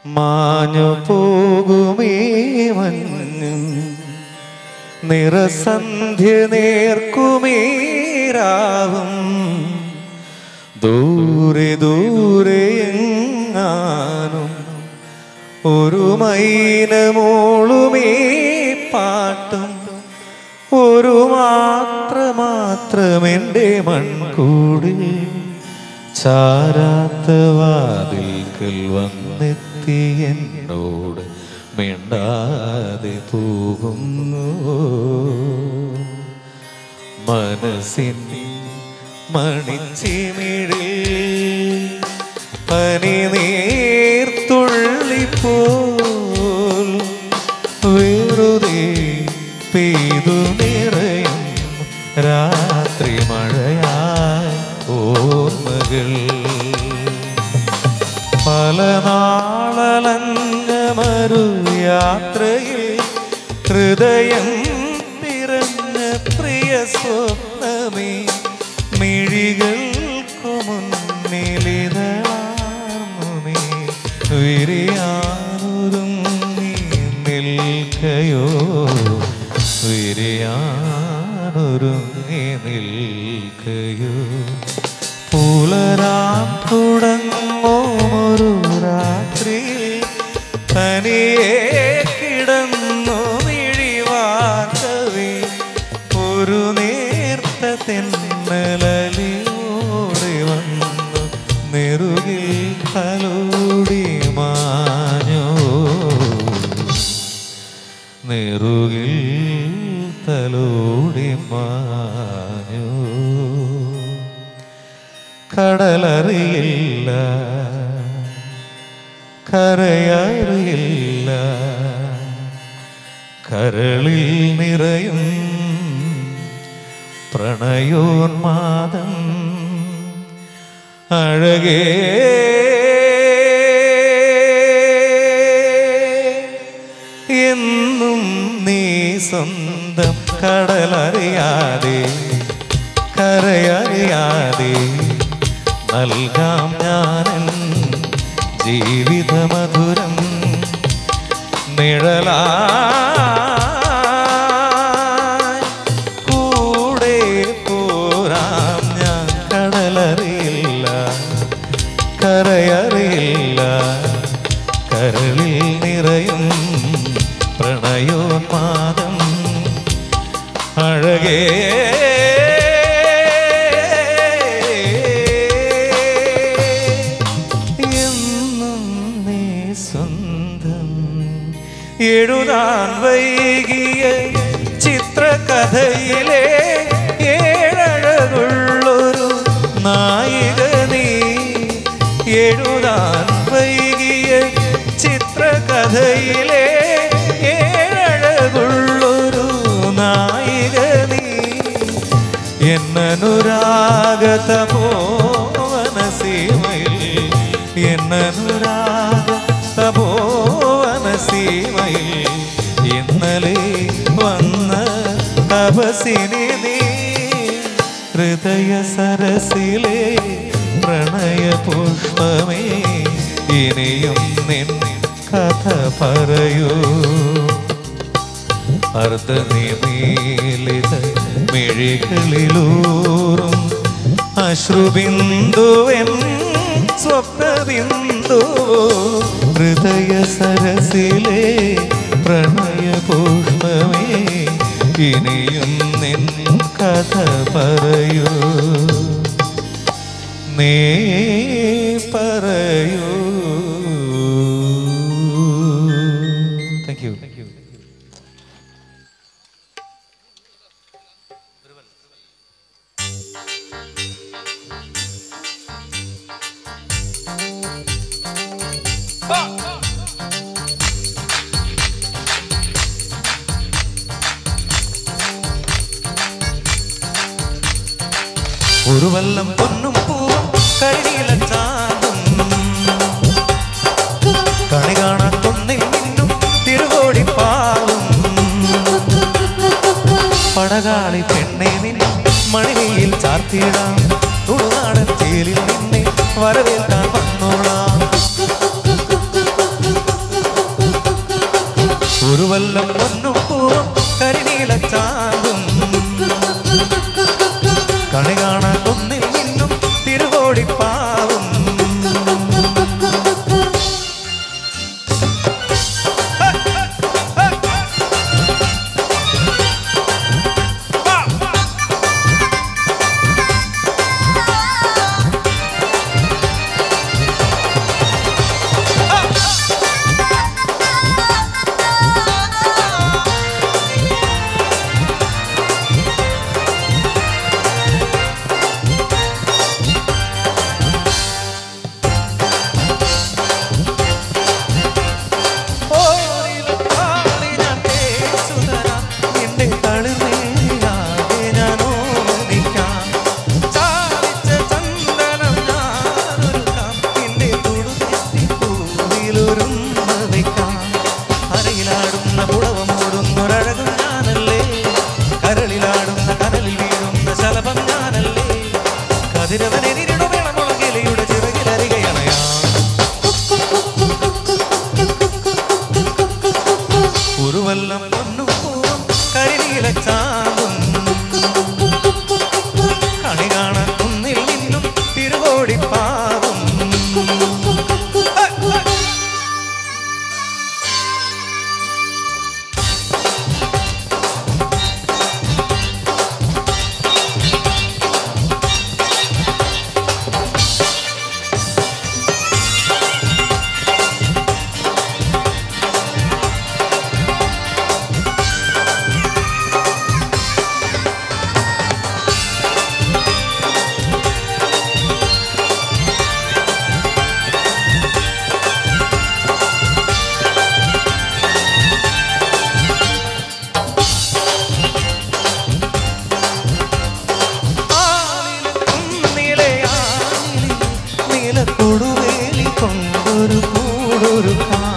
മാഞ്ഞു പോകുമേ മഞ്ഞും നിറസന്ധ്യ നേർക്കുമേരാവും ദൂരെ ദൂരെ എങ്ങാനും ഒരു മൈനമോളുമേ പാട്ടും ഒരു മാത്ര മാത്രം എൻ്റെ മൺകൂടി ചാരാത്ത വാതിൽക്കൽ വന്നെത്തി എന്നോട് മിണ്ടാതെ പോകുന്നു മനസ്സിൻ മണിച്ചിമിഴിൽ പനി നീർത്തുള്ളിപ്പോൽ വെറുതെ പെയ്തു നിറയും രാത്രി മഴയായി ഓർമ്മകൾ പല നാളലഞ്ഞമരു യാത്രയിൽ ഹൃദയം തിരഞ്ഞ പ്രിയ സ്വപ്നമേ മിഴികൾക്കു മുന്നിലിതാർന്നു നീ വിരിയാനൊരുങ്ങി നിൽക്കയോ വിരിയാനൊരുങ്ങി നിൽക്കയോ പുലരാൻ തുടങ്ങോരു രാത്രി തനിയെ കിടന്നു മിഴിവാക്കവേ ഒരു നേർത്ത തെന്നലലിയോടെ വന്നു നെറുകിൽ തലോടി മാഞ്ഞോ നെറുകിൽ തലോടി മാഞ്ഞോ കടലറിയില്ല കരയറിയില്ല കരളിൽ നിറയും പ്രണയോന്മാദം അഴകേ എന്നും നീ സ്വന്തം കടലറിയാതെ കരയറിയാതെ നൽകാം ഞാനൻ ജീവിത മധുരം നിഴലായി കൂടെ പോരാം ഞാൻ കടലറിയില്ല കരയറിയില്ല കരളിൽ നിറയും പ്രണയോന്മാദം അഴകേ എന്നും നീ സ്വന്തം എഴുതാൻ വൈകിയ ചിത്രകഥയിലെ ഏഴഴകുള്ളൊരു നായിക നീ എഴുതാൻ വൈകിയ ചിത്രകഥയിലെ ഏഴഴകുള്ളൊരു നായിക നീ എന്നനുരാഗത പോവന സീമയിൽ എന്നനുരാഗത പോവന സീമയിൽ ഇന്നലെ വന്ന തപസിനെ നീ ഹൃദയ സരസിലെ പ്രണയ പുഷ്പമേ ഇനിയും നിൻ കഥ പറയൂ അർദ്ധനിമീലിത മിഴികളിലൂറും അശ്രുബിന്ദുവൻ സ്വപ്നബിന്ദു ഹൃദയ സരസിലെ പ്രണയ പുഷ്പമേ ഇനിയും നിൻ കഥ പറയൂ നീ പറയൂ താങ്ക് യു ഒരു വല്ലം പൊന്നും പൂവും കരിനീലച്ചാന്തും കണി കാണാത്തൊന്നിൽ നിന്നും തിരുവോടിപ്പാവും പടകാളി പെണ്ണെ നിന്നെ മണിവയിൽ ചാർത്തിയിടാം തുളുനാടൻ ചേലിൽ നിന്നെ വരവേൽക്കാൻ വന്നോളാം ഉരുവല്ലം പൊന്നും പൂവും കരിനീലച്ചാമ്പും കണി കാണാൻ കുന്നിൽ നിന്നും തിരുവോടിപ്പാവും ഓരിലും പാടി ഞാൻ തേച്ചുതരാം. നിന്റെ തളിർമേലാകെ ഞാൻ ഓമനിക്കാം. ചാലിച്ച ചന്ദനം ഞാനൊരുക്കാം. നിന്റെ തുടുനെറ്റിപ്പൂവിലൊരുമ്മ വെക്കാം. അരയിലാടുന്ന പുളവം മൂടുന്നൊരഴകും ഞാനല്ലേ കരളിലാടുന്ന കനലിൽ വീഴുന്ന ശലഭം ഞാനല്ലേ കതിരവനെതിരിടുമിളമുളകിലയുടെ ചിറകിലരികയണയാം ഉരുവല്ലം പൊന്നും പൂവും കരിനീലച്ചാവും കണി കാണാൻ കുന്നിൽ നിന്നും തിരുവോടിപ്പാവും നീലക്കൊടുവേലി കൊണ്ടൊരു കൂടൊരു കാ